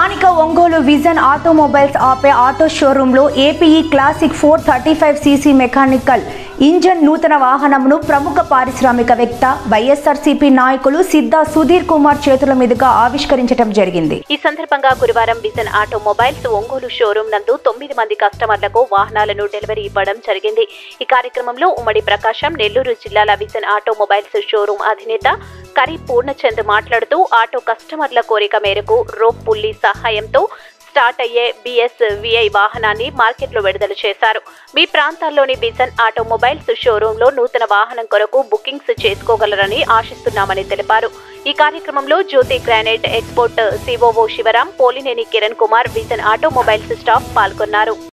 స్థానిక Ongole Vision Automobiles Ape auto షోరూంలో APE Classic four thirty five CC mechanical engine నూతన వాహనంను ప్రముఖ పారిశ్రామికవేత్త వైఎస్ఆర్సీపీ నాయకులు సిద్ధా సుధీర్ కుమార్ చేతుల మీదుగా ఆవిష్కరించడం జరిగింది ఈ సందర్భంగా గురువారం విజన్ ఆటోమొబైల్స్ ఒంగోలు షోరూం నందు తొమ్మిది మంది కస్టమర్లకు వాహనాలను డెలివరీ ఇవ్వడం జరిగింది ఈ కార్యక్రమంలో ఉమ్మడి ప్రకాశం నెల్లూరు జిల్లాల విజన్ ఆటోమొబైల్స్ షోరూం అధినేత కరి పూర్ణచంద్ మాట్లాడుతూ ఆటో కస్టమర్ల కోరిక మేరకు రోప్ పుల్లి సహాయంతో స్టార్ట్ అయ్యే బిఎస్ విఐ వాహనాన్ని మార్కెట్లో విడుదల చేశారు మీ ప్రాంతాల్లోని బిజన్ ఆటోమొబైల్స్ షోరూంలో నూతన వాహనం కొరకు బుకింగ్స్ చేసుకోగలరని ఆశిస్తున్నామని తెలిపారు ఈ కార్యక్రమంలో Jyothi granite export COO Sivaram Polineni Kiran Kumar Vision Automobiles staff పాల్గొన్నారు